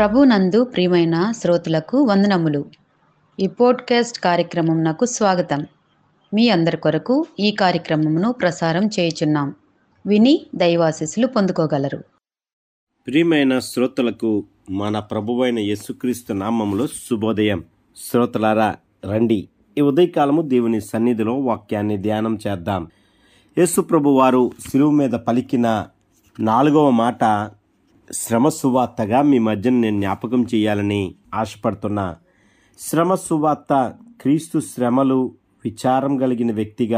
ప్రభునందు ప్రియమైన శ్రోతలకు వందనములు ఈ పోడ్కాస్ట్ కార్యక్రమం నాకు స్వాగతం మీ అందరి కొరకు ఈ కార్యక్రమమును ప్రసారం చేయుచున్నాం విని దైవాశీస్సులు పొందుకోగలరు ప్రియమైన శ్రోతలకు మన ప్రభువైన యేసుక్రీస్తు నామములో శుభోదయం శ్రోతలారా రండి ఈ ఉదయకాలము దేవుని సన్నిధిలో వాక్యాన్ని ధ్యానం చేద్దాం యేసు ప్రభు వారు శిలువు మీద పలికిన నాలుగవ మాట శ్రమ సువార్తగా మీ మధ్యన నేను జ్ఞాపకం చేయాలని ఆశపడుతున్నా శ్రమ సువార్త క్రీస్తు శ్రమలు విచారం కలిగిన వ్యక్తిగా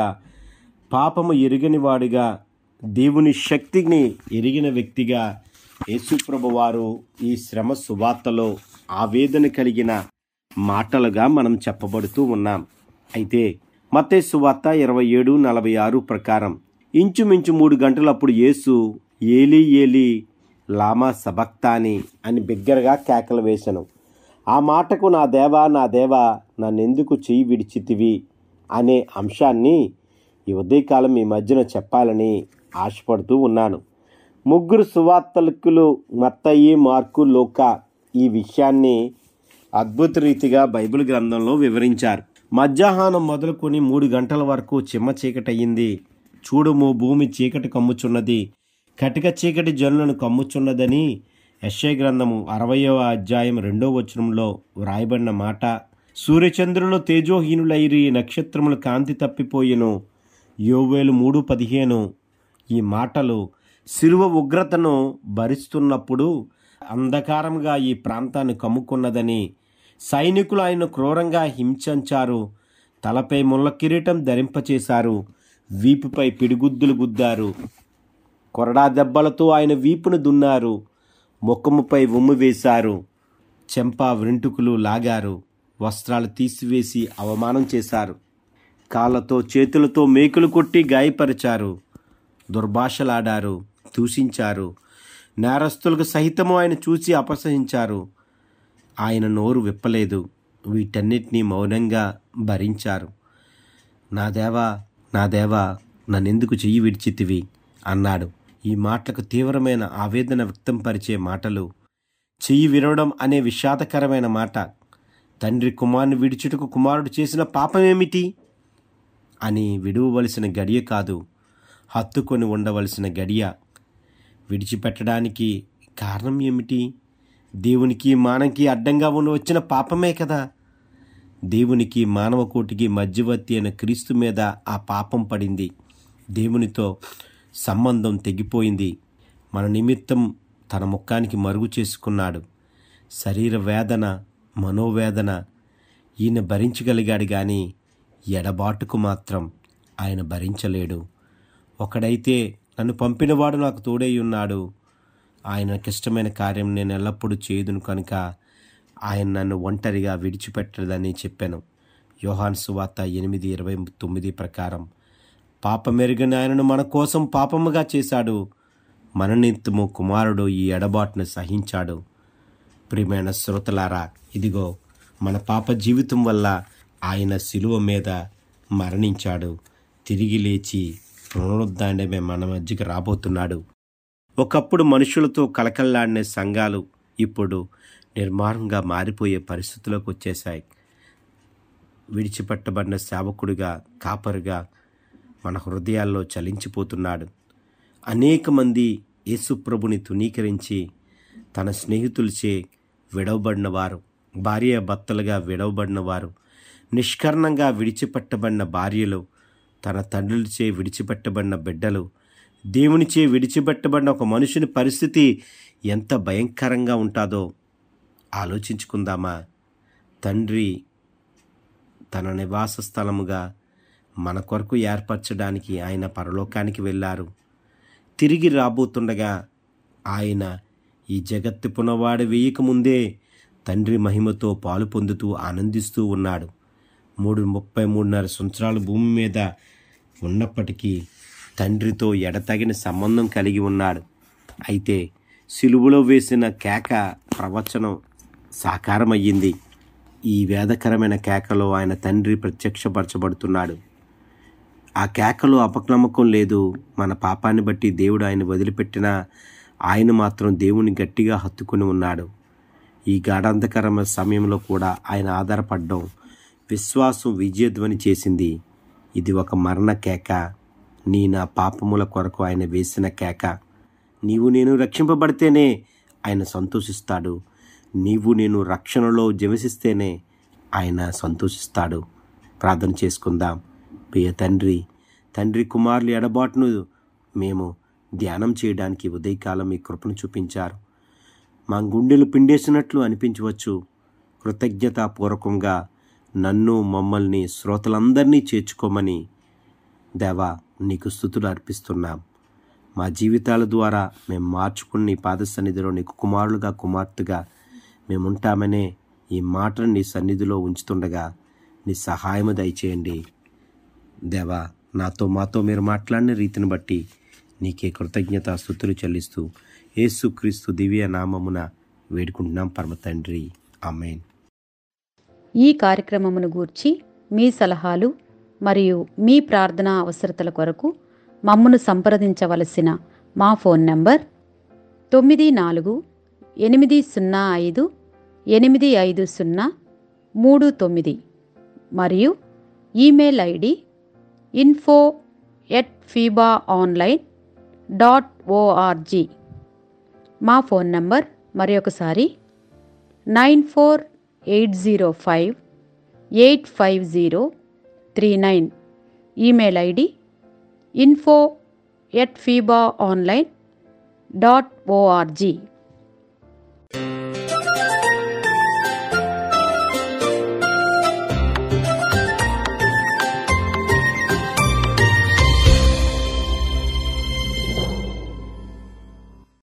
పాపము ఎరుగని వాడిగా దేవుని శక్తిని ఎరిగిన వ్యక్తిగా యేసుప్రభు వారు ఈ శ్రమ సువార్తలో ఆవేదన కలిగిన మాటలుగా మనం చెప్పబడుతూ ఉన్నాం అయితే మతే సువార్త ఇరవై ఏడు నలభై ఆరు ప్రకారం ఇంచుమించు మూడు గంటలప్పుడు యేసు ఏలి ఏలి లామా సబక్తాని అని బిగ్గరగా కేకలు వేశాను ఆ మాటకు నా దేవా నా దేవా నన్నెందుకు చెయ్యి విడిచితివి అనే అంశాన్ని ఈ ఉదయకాలం మీ మధ్యన చెప్పాలని ఆశపడుతూ ఉన్నాను ముగ్గురు సువార్తలకులు మత్తయి మార్కు లోక ఈ విషయాన్ని అద్భుత రీతిగా బైబిల్ గ్రంథంలో వివరించారు మధ్యాహ్నం మొదలుకొని మూడు గంటల వరకు చిమ్మ చీకటయ్యింది చూడుము భూమి చీకటి కమ్ముచున్నది కటిక చీకటి జనులను కమ్ముచున్నదని యశ్య గ్రంథము అరవయవ అధ్యాయం రెండో వచనంలో వ్రాయబడిన మాట సూర్యచంద్రులు తేజోహీనులైరి నక్షత్రములు కాంతి తప్పిపోయెను యోవేలు మూడు పదిహేను ఈ మాటలు శిలువ ఉగ్రతను భరిస్తున్నప్పుడు అంధకారంగా ఈ ప్రాంతాన్ని కమ్ముకున్నదని సైనికులు ఆయన క్రూరంగా హింసించారు తలపై ముళ్ళ కిరీటం ధరింపచేశారు వీపుపై పిడిగుద్దులు గుద్దారు కొరడా దెబ్బలతో ఆయన వీపును దున్నారు ముఖముపై ఉమ్ము వేశారు చెంప వెంట్రుకలు లాగారు వస్త్రాలు తీసివేసి అవమానం చేశారు కాళ్ళతో చేతులతో మేకులు కొట్టి గాయపరిచారు దుర్భాషలాడారు దూషించారు నేరస్తులకు సహితము ఆయన చూసి అపసహించారు ఆయన నోరు విప్పలేదు వీటన్నిటినీ మౌనంగా భరించారు నా దేవా నా దేవా నన్నెందుకు చెయ్యి విడిచితివి అన్నాడు ఈ మాటలకు తీవ్రమైన ఆవేదన వ్యక్తంపరిచే మాటలు చెయ్యి విరవడం అనే విషాదకరమైన మాట తండ్రి కుమారుని విడిచుటకు కుమారుడు చేసిన పాపమేమిటి అని విడువవలసిన గడియ కాదు హత్తుకొని ఉండవలసిన గడియ విడిచిపెట్టడానికి కారణం ఏమిటి దేవునికి మానకి అడ్డంగా ఉన్న వచ్చిన పాపమే కదా దేవునికి మానవ కోటికి మధ్యవర్తి అయిన క్రీస్తు మీద ఆ పాపం పడింది దేవునితో సంబంధం తెగిపోయింది మన నిమిత్తం తన ముఖానికి మరుగు చేసుకున్నాడు శరీర వేదన మనోవేదన ఈయన భరించగలిగాడు కానీ ఎడబాటుకు మాత్రం ఆయన భరించలేడు ఒకడైతే నన్ను పంపినవాడు నాకు తోడై ఉన్నాడు ఆయనకిష్టమైన కార్యం నేను ఎల్లప్పుడూ చేయదును కనుక ఆయన నన్ను ఒంటరిగా విడిచిపెట్టదని చెప్పాను యోహాన్ సువార్త ఎనిమిది ఇరవై తొమ్మిది ప్రకారం పాపమెరుగని ఆయనను మన కోసం పాపముగా చేశాడు మన నిమిత్తము కుమారుడు ఈ ఎడబాటును సహించాడు ప్రియమైన శ్రోతలారా ఇదిగో మన పాప జీవితం వల్ల ఆయన శిలువ మీద మరణించాడు తిరిగి లేచి పునరుద్ధానమే మన మధ్యకి రాబోతున్నాడు ఒకప్పుడు మనుషులతో కలకల్లాడిన సంఘాలు ఇప్పుడు నిర్మాణంగా మారిపోయే పరిస్థితులకు వచ్చేశాయి విడిచిపెట్టబడిన సేవకుడిగా కాపరుగా మన హృదయాల్లో చలించిపోతున్నాడు అనేక మంది యేసుప్రభుని తునీకరించి తన స్నేహితులచే విడవబడిన వారు భార్య భర్తలుగా విడవబడిన వారు నిష్కర్ణంగా విడిచిపెట్టబడిన భార్యలు తన తండ్రులచే విడిచిపెట్టబడిన బిడ్డలు దేవునిచే విడిచిపెట్టబడిన ఒక మనుషుని పరిస్థితి ఎంత భయంకరంగా ఉంటుందో ఆలోచించుకుందామా తండ్రి తన నివాస స్థలముగా మన కొరకు ఏర్పరచడానికి ఆయన పరలోకానికి వెళ్ళారు తిరిగి రాబోతుండగా ఆయన ఈ జగత్తు పునవాడు వేయకముందే తండ్రి మహిమతో పాలు పొందుతూ ఆనందిస్తూ ఉన్నాడు మూడు ముప్పై మూడున్నర సంవత్సరాలు భూమి మీద ఉన్నప్పటికీ తండ్రితో ఎడతగిన సంబంధం కలిగి ఉన్నాడు అయితే సిలువలో వేసిన కేక ప్రవచనం సాకారమయ్యింది ఈ వేదకరమైన కేకలో ఆయన తండ్రి ప్రత్యక్షపరచబడుతున్నాడు ఆ కేకలో అపనమ్మకం లేదు మన పాపాన్ని బట్టి దేవుడు ఆయన వదిలిపెట్టినా ఆయన మాత్రం దేవుని గట్టిగా హత్తుకొని ఉన్నాడు ఈ గాఢాంధకరమైన సమయంలో కూడా ఆయన ఆధారపడడం విశ్వాసం విజయధ్వని చేసింది ఇది ఒక మరణ కేక నీ నా పాపముల కొరకు ఆయన వేసిన కేక నీవు నేను రక్షింపబడితేనే ఆయన సంతోషిస్తాడు నీవు నేను రక్షణలో జవసిస్తేనే ఆయన సంతోషిస్తాడు ప్రార్థన చేసుకుందాం ప్రియ తండ్రి తండ్రి కుమారులు ఎడబాటును మేము ధ్యానం చేయడానికి ఉదయకాలం మీ కృపను చూపించారు మా గుండెలు పిండేసినట్లు అనిపించవచ్చు కృతజ్ఞతాపూర్వకంగా నన్ను మమ్మల్ని శ్రోతలందరినీ చేర్చుకోమని దేవా నీకు స్థుతులు అర్పిస్తున్నాం మా జీవితాల ద్వారా మేము మార్చుకుని నీ పాద సన్నిధిలో నీకు కుమారులుగా కుమార్తెగా మేము ఉంటామనే ఈ మాటను నీ సన్నిధిలో ఉంచుతుండగా నీ సహాయము దయచేయండి దేవా నాతో మాతో మీరు మాట్లాడిన రీతిని బట్టి నీకే కృతజ్ఞత స్థుతులు చెల్లిస్తూ యేసుక్రీస్తు దివ్య నామమున వేడుకుంటున్నాం పరమ తండ్రి ఆమెన్ ఈ కార్యక్రమమును గూర్చి మీ సలహాలు మరియు మీ ప్రార్థనా అవసరతల కొరకు మమ్మను సంప్రదించవలసిన మా ఫోన్ నంబర్ తొమ్మిది నాలుగు ఎనిమిది సున్నా ఐదు ఎనిమిది ఐదు సున్నా మూడు తొమ్మిది మరియు email ID info at FIBA online dot O R G మా ఫోన్ నంబర్ మరి ఒకసారి nine four eight zero five eight five zero three nine email ID info at FIBA online dot ORG